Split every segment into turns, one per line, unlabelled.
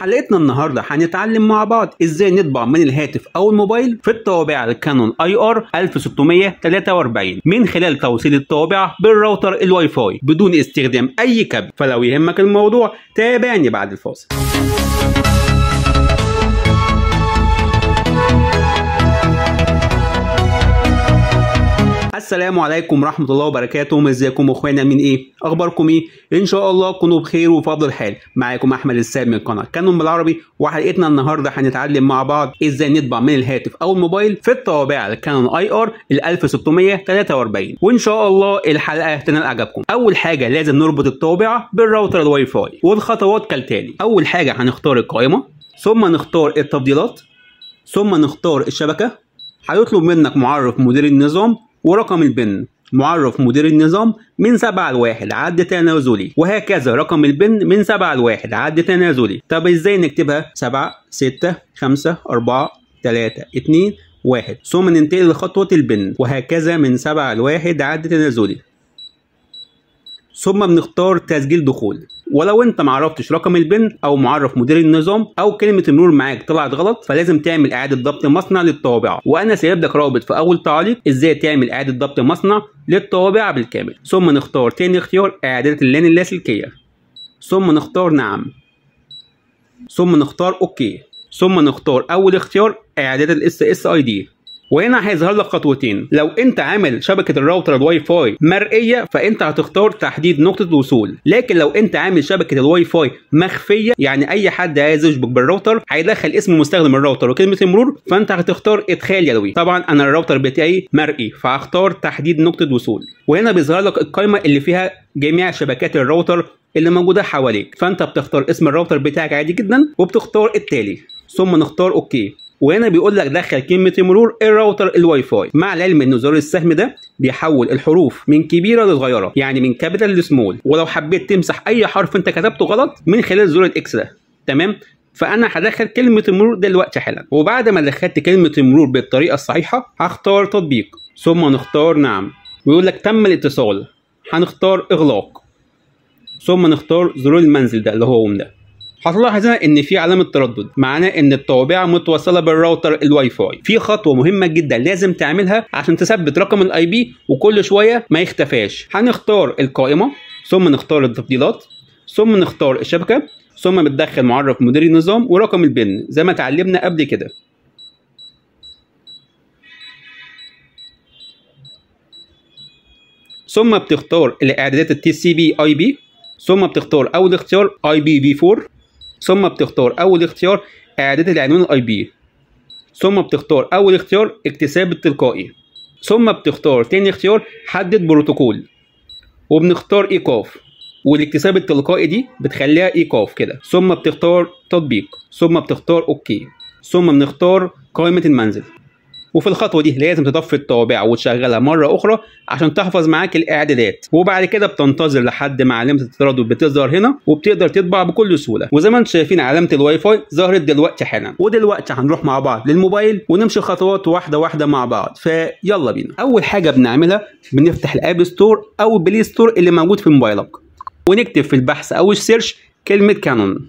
حلقتنا النهارده هنتعلم مع بعض ازاي نطبع من الهاتف او الموبايل في الطوابع الكانون اي ار 1643 من خلال توصيل الطوابع بالراوتر الواي فاي بدون استخدام اي كابل فلو يهمك الموضوع تابعني بعد الفاصل السلام عليكم ورحمة الله وبركاته ازيكم اخوانا من ايه اخباركم ايه ان شاء الله تكونوا بخير وفي افضل حال معاكم احمد السام من قناة كانون بالعربي وحلقتنا النهاردة هنتعلم مع بعض ازاي نطبع من الهاتف او الموبايل في الطوابع الكانون اي ار ال 1643 وان شاء الله الحلقة تنال اعجابكم اول حاجة لازم نربط الطوابع بالراوتر الواي فاي والخطوات كالتالي اول حاجة هنختار القائمة ثم نختار التفضيلات ثم نختار الشبكة هيطلب منك معرف مدير النظام ورقم البن معرف مدير النظام من 7 لواحد عد تنازلي وهكذا رقم البن من 7 لواحد عد تنازلي طب ازاي نكتبها 7 6 5 4 3 2 1 ثم ننتقل لخطوة البن وهكذا من 7 لواحد عد تنازلي ثم بنختار تسجيل دخول ولو انت معرفتش رقم البن او معرف مدير النظام او كلمه المرور معاك طلعت غلط فلازم تعمل اعاده ضبط مصنع للطوابع وانا سايب لك رابط في اول تعليق ازاي تعمل اعاده ضبط مصنع للطوابع بالكامل ثم نختار تاني اختيار اعاده اللان اللاسلكيه ثم نختار نعم ثم نختار اوكي ثم نختار اول اختيار اعاده الاس اس اي دي وهنا هيظهر لك خطوتين لو انت عامل شبكه الراوتر الواي فاي مرئيه فانت هتختار تحديد نقطه الوصول لكن لو انت عامل شبكه الواي فاي مخفيه يعني اي حد عايز يشبك بالراوتر هيدخل اسم مستخدم الراوتر وكلمه المرور فانت هتختار ادخال يدوي طبعا انا الراوتر بتاعي مرئي فهختار تحديد نقطه وصول وهنا بيظهر لك القائمه اللي فيها جميع شبكات الراوتر اللي موجوده حواليك فانت بتختار اسم الراوتر بتاعك عادي جدا وبتختار التالي ثم نختار اوكي وهنا بيقول لك دخل كلمة مرور الراوتر الواي فاي مع العلم ان زر السهم ده بيحول الحروف من كبيرة لصغيرة يعني من كابيتال لسمول ولو حبيت تمسح اي حرف انت كتبته غلط من خلال زر الاكس ده تمام فانا هدخل كلمة المرور دلوقتي حالا وبعد ما دخلت كلمة المرور بالطريقة الصحيحة هختار تطبيق ثم نختار نعم ويقول لك تم الاتصال هنختار اغلاق ثم نختار زرار المنزل ده اللي هو هوم ده هتلاحظ هنا ان في علامه تردد معناه ان الطوابع متوصله بالراوتر الواي فاي في خطوه مهمه جدا لازم تعملها عشان تثبت رقم الاي بي وكل شويه ما يختفاش هنختار القائمه ثم نختار التفضيلات ثم نختار الشبكه ثم بتدخل معرف مدير النظام ورقم البن زي ما اتعلمنا قبل كده ثم بتختار الاعدادات التي سي بي اي بي ثم بتختار اول اختيار اي بي في 4 ثم بتختار اول اختيار اعداد العنوان الاي بي ثم بتختار اول اختيار اكتساب التلقائي ثم بتختار تاني اختيار حدد بروتوكول وبنختار ايقاف والاكتساب التلقائي دي بتخليها ايقاف كده ثم بتختار تطبيق ثم بتختار اوكي ثم بنختار قائمة المنزل وفي الخطوه دي لازم تطفي الطوابع وتشغلها مره اخرى عشان تحفظ معاك الاعدادات وبعد كده بتنتظر لحد ما علامه التردد بتظهر هنا وبتقدر تطبع بكل سهوله وزي ما انتم شايفين علامه الواي فاي ظهرت دلوقتي حالا ودلوقتي هنروح مع بعض للموبايل ونمشي خطوات واحده واحده مع بعض فيلا بينا اول حاجه بنعملها بنفتح الاب ستور او البلاي ستور اللي موجود في موبايلك ونكتب في البحث او السيرش كلمه كانون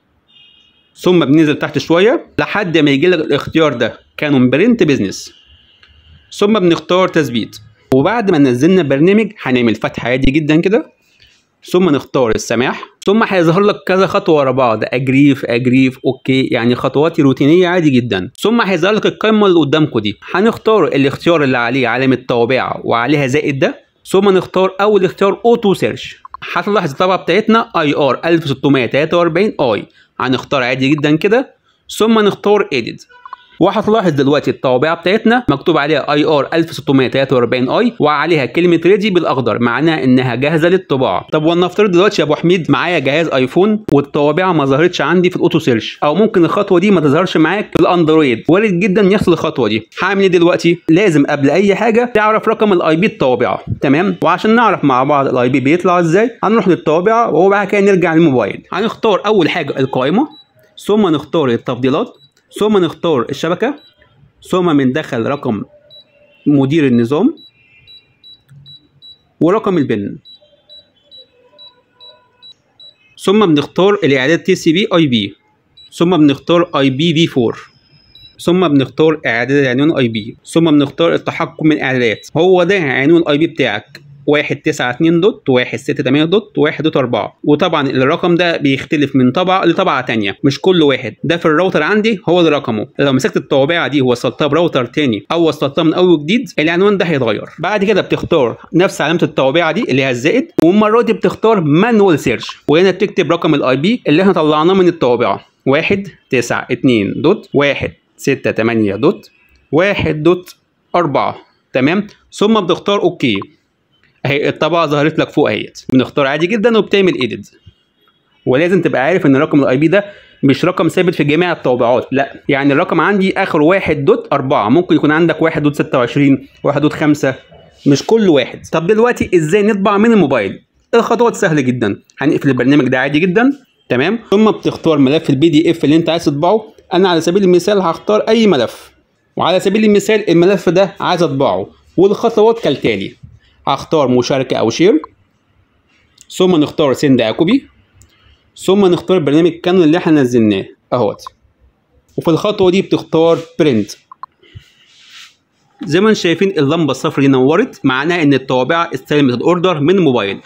ثم بننزل تحت شويه لحد ما يجي لك الاختيار ده كانون برنت بيزنس ثم بنختار تثبيت وبعد ما نزلنا برنامج هنعمل فتح عادي جدا كده ثم نختار السماح ثم هيظهر لك كذا خطوه ورا بعض اجريف اجريف اوكي يعني خطوات روتينيه عادي جدا ثم هيظهر لك القائمه اللي قدامكم دي هنختار الاختيار اللي عليه علامه طوابع وعليها زائد ده ثم نختار اول اختيار اوتو سيرش هتلاحظ الطبعه بتاعتنا اي ار 1643 اي هنختار عادي جدا كده ثم نختار edit وهتلاحظ دلوقتي الطوابع بتاعتنا مكتوب عليها اي ار 1643 اي وعليها كلمه ريدي بالاخضر معناها انها جاهزه للطباعه طب ولنفترض دلوقتي يا ابو حميد معايا جهاز ايفون والطوابع ما ظهرتش عندي في الاوتو سيرش او ممكن الخطوه دي ما تظهرش معاك في الاندرويد وارد جدا يحصل الخطوه دي هعمل ايه دلوقتي لازم قبل اي حاجه تعرف رقم الاي بي الطوابع تمام وعشان نعرف مع بعض الاي بي بيطلع ازاي هنروح للطوابع وبعد كده نرجع للموبايل هنختار اول حاجه القائمه ثم نختار التفضيلات ثم نختار الشبكة ثم بندخل رقم مدير النظام ورقم البن ثم بنختار الاعداد تي سي بي اي بي ثم بنختار اي بي في 4 ثم بنختار اعداد العنوان اي بي ثم بنختار التحكم من الاعدادات هو ده عنوان اي بي بتاعك واحد تسعة اتنين دوت واحد ستة تمانية دوت واحد دوت أربعة وطبعا الرقم ده بيختلف من طبعة لطبعة تانية مش كل واحد ده في الراوتر عندي هو اللي رقمه لو مسكت الطوابعة دي ووصلتها براوتر تاني أو وصلتها من أول جديد العنوان ده هيتغير بعد كده بتختار نفس علامة الطوابعة دي اللي هي الزائد والمرة دي بتختار مانوال سيرش وهنا بتكتب رقم الاي بي اللي احنا طلعناه من الطوابعة واحد تسعة اتنين دوت واحد ستة تمانية دوت واحد دوت أربعة تمام ثم بتختار اوكي اهي الطبعه ظهرت لك فوق اهيت بنختار عادي جدا وبتعمل ايديت ولازم تبقى عارف ان رقم الاي بي ده مش رقم ثابت في جميع الطابعات لا يعني الرقم عندي اخر واحد دوت أربعة ممكن يكون عندك واحد دوت ستة وعشرين واحد دوت خمسة مش كل واحد طب دلوقتي ازاي نطبع من الموبايل الخطوات سهله جدا هنقفل البرنامج ده عادي جدا تمام ثم بتختار ملف البي دي اف اللي انت عايز تطبعه انا على سبيل المثال هختار اي ملف وعلى سبيل المثال الملف ده عايز اطبعه والخطوات كالتالي هختار مشاركة أو شير ثم نختار سند كوبي ثم نختار برنامج كانون اللي احنا نزلناه اهوت وفي الخطوة دي بتختار برنت زي ما انتم شايفين اللمبة الصفراء دي نورت معناها ان الطوابعة استلمت الاوردر من الموبايل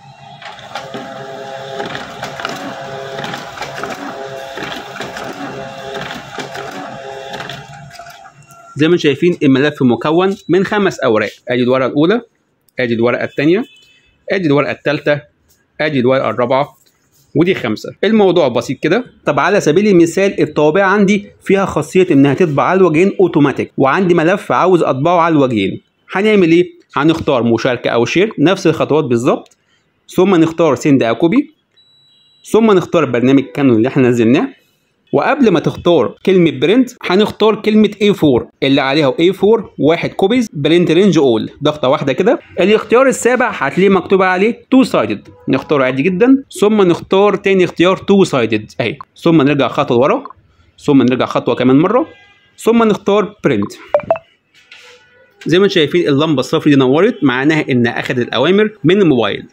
زي ما انتم شايفين الملف مكون من خمس اوراق ادي الورقة الاولى ادي الورقه الثانيه ادي الورقه الثالثه ادي الورقه الرابعه ودي خمسة الموضوع بسيط كده طب على سبيل المثال الطوابع عندي فيها خاصية انها تطبع على الوجهين اوتوماتيك وعندي ملف عاوز اطبعه على الوجهين هنعمل ايه هنختار مشاركة او شير نفس الخطوات بالظبط ثم نختار سند او كوبي ثم نختار برنامج كانون اللي احنا نزلناه وقبل ما تختار كلمة برنت هنختار كلمة A4 اللي عليها A4 واحد كوبيز برنت رينج اول ضغطة واحدة كده الاختيار السابع هتلاقيه مكتوب عليه تو سايدد نختار عادي جدا ثم نختار تاني اختيار تو سايدد اهي ثم نرجع خطوة لورا ثم نرجع خطوة كمان مرة ثم نختار برنت زي ما انتم شايفين اللمبة الصفر دي نورت معناها ان اخذ الاوامر من الموبايل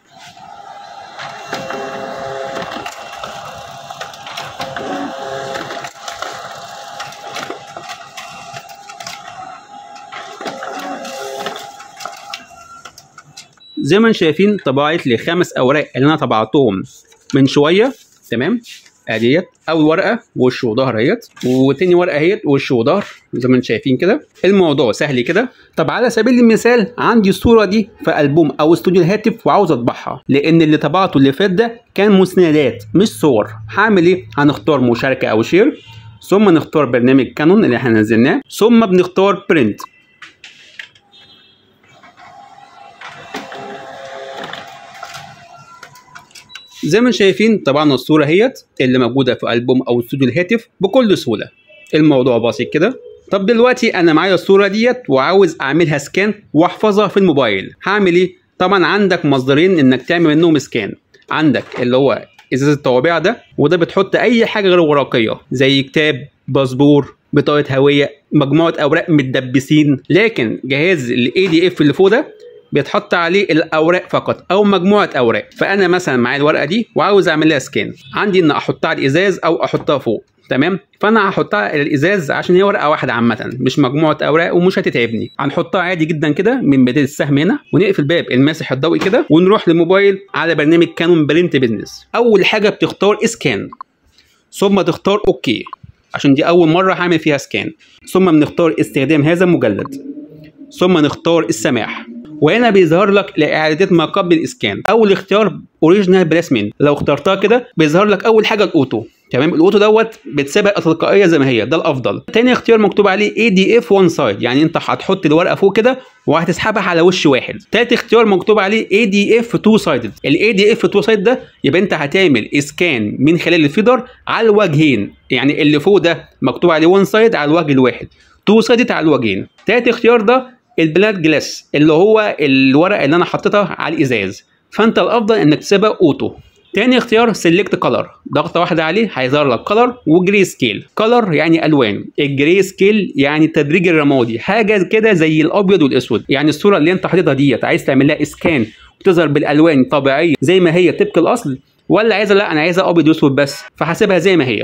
زي ما انتم شايفين طبعت لي خمس اوراق اللي انا طبعتهم من شويه تمام اديت اول ورقه وش وظهر اهيت وتاني ورقه اهيت وش وظهر زي ما انتم شايفين كده الموضوع سهل كده طب على سبيل المثال عندي الصوره دي في البوم او استوديو الهاتف وعاوز اطبعها لان اللي طبعته اللي فات ده كان مسندات مش صور هعمل ايه هنختار مشاركه او شير ثم نختار برنامج كانون اللي احنا نزلناه ثم بنختار برنت زي ما شايفين طبعا الصوره هيت اللي موجوده في البوم او استوديو الهاتف بكل سهوله الموضوع بسيط كده طب دلوقتي انا معايا الصوره ديت وعاوز اعملها سكان واحفظها في الموبايل هعمل ايه طبعا عندك مصدرين انك تعمل منهم سكان عندك اللي هو ازاز الطوابع ده وده بتحط اي حاجه غير ورقيه زي كتاب باسبور بطاقه هويه مجموعه اوراق متدبسين لكن جهاز الاي دي اف اللي فوق ده بيتحط عليه الاوراق فقط او مجموعه اوراق فانا مثلا معايا الورقه دي وعاوز اعمل لها سكان عندي ان احطها على الازاز او احطها فوق تمام فانا هحطها على الازاز عشان هي ورقه واحده عامه مش مجموعه اوراق ومش هتتعبني هنحطها عادي جدا كده من بدايه السهم هنا ونقفل باب الماسح الضوئي كده ونروح للموبايل على برنامج كانون برنت بزنس اول حاجه بتختار اسكان ثم تختار اوكي عشان دي اول مره هعمل فيها سكان ثم بنختار استخدام هذا المجلد ثم نختار السماح وهنا بيظهر لك لاعادات ما قبل الاسكان اول اختيار اوريجينال بلاسمنت لو اخترتها كده بيظهر لك اول حاجه الاوتو تمام الاوتو دوت بتسابق تلقائيه زي ما هي ده الافضل تاني اختيار مكتوب عليه اي دي اف وان سايد يعني انت هتحط الورقه فوق كده وهتسحبها على وش واحد تالت اختيار مكتوب عليه اي دي اف تو سايدد الاي دي اف تو سايد ده يبقى انت هتعمل اسكان من خلال الفيدر على الوجهين يعني اللي فوق ده مكتوب عليه وان سايد على الوجه الواحد تو سايدد على الوجهين تالت اختيار ده البلاد جلاس اللي هو الورقه اللي انا حطيتها على الازاز فانت الافضل انك تسيبها اوتو تاني اختيار سيلكت كلر ضغطه واحده عليه هيظهر لك كلر وجري سكيل كلر يعني الوان الجري سكيل يعني التدريج الرمادي حاجه كده زي الابيض والاسود يعني الصوره اللي انت حاططها ديت عايز تعمل لها اسكان وتظهر بالالوان طبيعيه زي ما هي طبق الاصل ولا عايزه لا انا عايزها ابيض واسود بس فهسيبها زي ما هي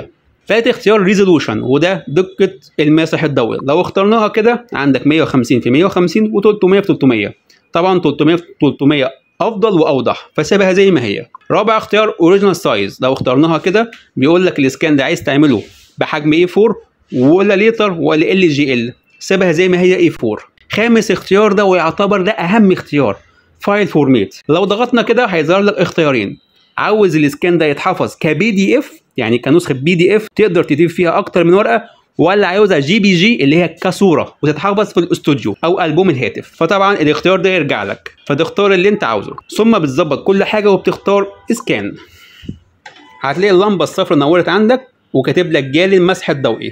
ثالث اختيار ريزولوشن وده دقه الماسح الضوئي لو اخترناها كده عندك 150 في 150 و300 في 300 طبعا 300 في 300 افضل واوضح فسيبها زي ما هي رابع اختيار اوريجينال سايز لو اخترناها كده بيقول لك الاسكان ده عايز تعمله بحجم اي 4 ولا ليتر ولا ال جي ال سيبها زي ما هي اي 4 خامس اختيار ده ويعتبر ده اهم اختيار فايل فورميت لو ضغطنا كده هيظهر لك اختيارين عاوز الاسكان ده يتحفظ كبي دي اف يعني كنسخه بي دي اف تقدر تضيف فيها اكتر من ورقه ولا عاوزها جي بي جي اللي هي كصوره وتتحفظ في الاستوديو او البوم الهاتف فطبعا الاختيار ده يرجع لك فتختار اللي انت عاوزه ثم بتظبط كل حاجه وبتختار اسكان هتلاقي اللمبه الصفراء نورت عندك وكاتب لك جالي المسح الضوئي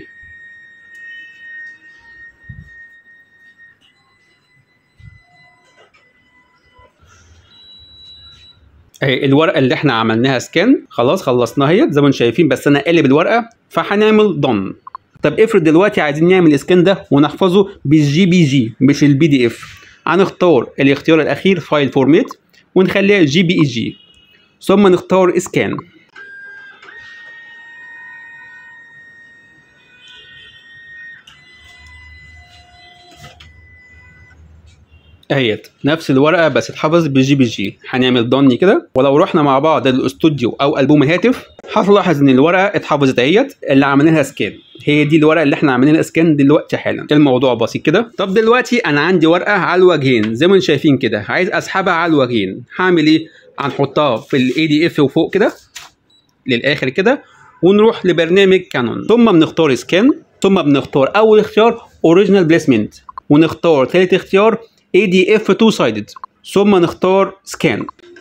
اهي الورقه اللي احنا عملناها سكان خلاص خلصناها اهي زي ما انتم شايفين بس انا قلب الورقه فهنعمل ضم طب افرض دلوقتي عايزين نعمل السكان ده ونحفظه بالجي بي جي مش البي دي اف هنختار الاختيار الاخير فايل فورميت ونخليها جي بي اي جي ثم نختار اسكان اهيت نفس الورقه بس اتحفظت بالجي بي جي هنعمل ضني كده ولو رحنا مع بعض للاستوديو او البوم الهاتف هتلاحظ ان الورقه اتحفظت اهيت اللي عاملينها سكان هي دي الورقه اللي احنا عاملينها سكان دلوقتي حالا الموضوع بسيط كده طب دلوقتي انا عندي ورقه على الوجهين زي ما انتم شايفين كده عايز اسحبها على الوجهين هعمل ايه هنحطها في الاي دي اف وفوق كده للاخر كده ونروح لبرنامج كانون ثم بنختار سكان ثم بنختار اول اختيار اوريجينال بليسمنت ونختار ثالث اختيار ADF two sided ثم نختار scan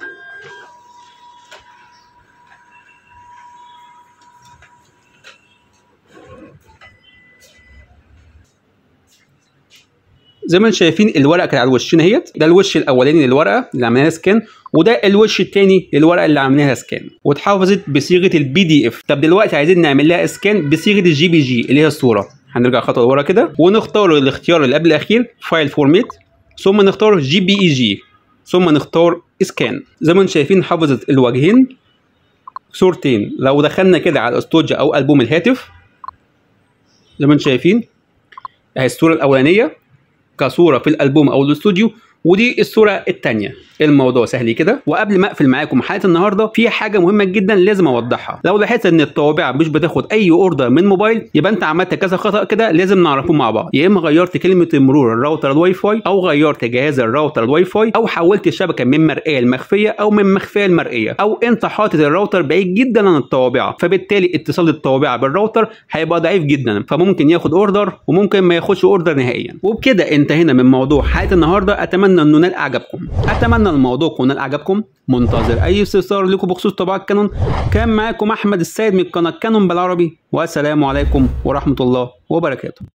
زي ما انتم شايفين الورقه كانت على الوشين اهيت ده الوش الاولاني للورقه اللي عملناها سكان وده الوش الثاني للورقه اللي عملناها سكان واتحفظت بصيغه البي دي اف طب دلوقتي عايزين نعمل لها سكان بصيغه الجي بي جي اللي هي الصوره هنرجع خطوه لورا كده ونختار الاختيار اللي قبل الاخير فايل فورميت ثم نختار جي بي اي جي ثم نختار اسكان زي ما انتم شايفين حفظت الوجهين صورتين لو دخلنا كده على الاستوديو او البوم الهاتف زي ما انتم شايفين اهي الصوره الاولانيه كصوره في الالبوم او الاستوديو ودي الصوره الثانيه الموضوع سهل كده وقبل ما اقفل معاكم حلقه النهارده في حاجه مهمه جدا لازم اوضحها لو لاحظت ان الطوابع مش بتاخد اي اوردر من موبايل يبقى انت عملت كذا خطا كده لازم نعرفهم مع بعض يا اما غيرت كلمه المرور الراوتر الواي فاي او غيرت جهاز الراوتر الواي فاي او حولت الشبكه من مرئيه لمخفيه او من مخفيه لمرئيه او انت حاطط الراوتر بعيد جدا عن الطوابع فبالتالي اتصال الطوابع بالراوتر هيبقى ضعيف جدا فممكن ياخد اوردر وممكن ما ياخدش اوردر نهائيا وبكده انتهينا من موضوع حلقه النهارده اتمنى انه نال اعجابكم اتمنى الموضوع يكون نال اعجابكم منتظر اي استفسار لكم بخصوص طباعه كانون كان معاكم احمد السيد من قناه كانون بالعربي والسلام عليكم ورحمه الله وبركاته